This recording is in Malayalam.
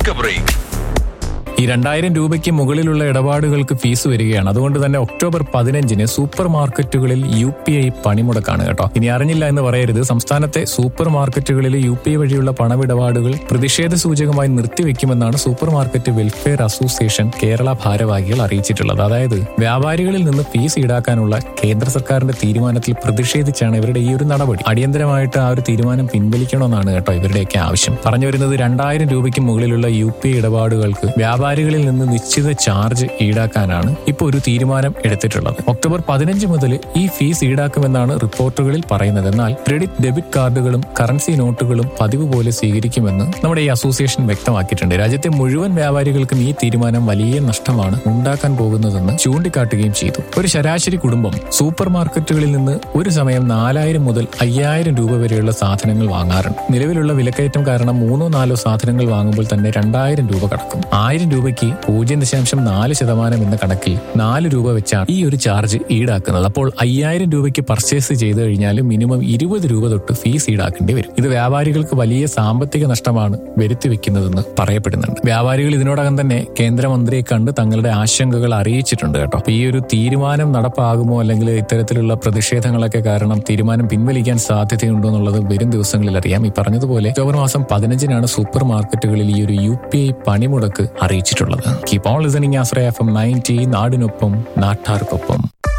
Take a break. ഈ രണ്ടായിരം രൂപയ്ക്ക് മുകളിലുള്ള ഇടപാടുകൾക്ക് ഫീസ് വരികയാണ് അതുകൊണ്ട് തന്നെ ഒക്ടോബർ പതിനഞ്ചിന് സൂപ്പർ മാർക്കറ്റുകളിൽ യു പി ഐ പണിമുടക്കാണ് കേട്ടോ ഇനി അറിഞ്ഞില്ല എന്ന് പറയരുത് സംസ്ഥാനത്തെ സൂപ്പർ മാർക്കറ്റുകളിൽ യു പി ഐ വഴിയുള്ള പണമിടപാടുകൾ പ്രതിഷേധ സൂചകമായി നിർത്തിവെക്കുമെന്നാണ് super market welfare association Kerala ഭാരവാഹികൾ അറിയിച്ചിട്ടുള്ളത് അതായത് വ്യാപാരികളിൽ നിന്ന് ഫീസ് ഈടാക്കാനുള്ള കേന്ദ്ര സർക്കാരിന്റെ തീരുമാനത്തിൽ പ്രതിഷേധിച്ചാണ് ഇവരുടെ ഈ ഒരു നടപടി അടിയന്തരമായിട്ട് ആ ഒരു തീരുമാനം പിൻവലിക്കണമെന്നാണ് കേട്ടോ ഇവരുടെയൊക്കെ ആവശ്യം പറഞ്ഞു വരുന്നത് രണ്ടായിരം രൂപയ്ക്ക് മുകളിലുള്ള യു പി ഐ ഇടപാടുകൾക്ക് വ്യാപാരികളിൽ നിന്ന് നിശ്ചിത ചാർജ് ഈടാക്കാനാണ് ഇപ്പോൾ ഒരു തീരുമാനം എടുത്തിട്ടുള്ളത് ഒക്ടോബർ പതിനഞ്ച് മുതൽ ഈ ഫീസ് ഈടാക്കുമെന്നാണ് റിപ്പോർട്ടുകളിൽ പറയുന്നത് എന്നാൽ ക്രെഡിറ്റ് ഡെബിറ്റ് കാർഡുകളും കറൻസി നോട്ടുകളും പതിവ് പോലെ സ്വീകരിക്കുമെന്ന് നമ്മുടെ ഈ അസോസിയേഷൻ വ്യക്തമാക്കിയിട്ടുണ്ട് രാജ്യത്തെ മുഴുവൻ വ്യാപാരികൾക്കും ഈ തീരുമാനം വലിയ നഷ്ടമാണ് ഉണ്ടാക്കാൻ പോകുന്നതെന്ന് ചൂണ്ടിക്കാട്ടുകയും ചെയ്തു ഒരു ശരാശരി കുടുംബം സൂപ്പർ മാർക്കറ്റുകളിൽ നിന്ന് ഒരു സമയം നാലായിരം മുതൽ അയ്യായിരം രൂപ വരെയുള്ള സാധനങ്ങൾ വാങ്ങാറുണ്ട് നിലവിലുള്ള വിലക്കയറ്റം കാരണം മൂന്നോ നാലോ സാധനങ്ങൾ വാങ്ങുമ്പോൾ തന്നെ രണ്ടായിരം രൂപ കടക്കും ആയിരം രൂപയ്ക്ക് പൂജ്യം ദശാംശം നാല് ശതമാനം എന്ന കണക്കിൽ നാല് രൂപ വെച്ചാണ് ഈ ഒരു ചാർജ് ഈടാക്കുന്നത് അപ്പോൾ അയ്യായിരം രൂപയ്ക്ക് പർച്ചേസ് ചെയ്തു കഴിഞ്ഞാൽ മിനിമം ഇരുപത് രൂപ തൊട്ട് ഫീസ് ഈടാക്കേണ്ടി വരും ഇത് വ്യാപാരികൾക്ക് വലിയ സാമ്പത്തിക നഷ്ടമാണ് വരുത്തി വെക്കുന്നതെന്ന് പറയപ്പെടുന്നുണ്ട് വ്യാപാരികൾ ഇതിനോടകം തന്നെ കേന്ദ്രമന്ത്രിയെ കണ്ട് തങ്ങളുടെ ആശങ്കകൾ അറിയിച്ചിട്ടുണ്ട് കേട്ടോ അപ്പൊ ഈ ഒരു തീരുമാനം നടപ്പാകുമോ അല്ലെങ്കിൽ ഇത്തരത്തിലുള്ള പ്രതിഷേധങ്ങളൊക്കെ കാരണം തീരുമാനം പിൻവലിക്കാൻ സാധ്യതയുണ്ടോ എന്നുള്ളത് വരും ദിവസങ്ങളിൽ അറിയാം ഈ പറഞ്ഞതുപോലെ ഒക്ടോബർ മാസം പതിനഞ്ചിനാണ് സൂപ്പർ മാർക്കറ്റുകളിൽ ഈ ഒരു യു പി ഐ പണിമുടക്ക് അറിയിച്ചിട്ടുള്ളത് keep on listening Ashraya F M ninety നാടിനൊപ്പം നാട്ടാർക്കൊപ്പം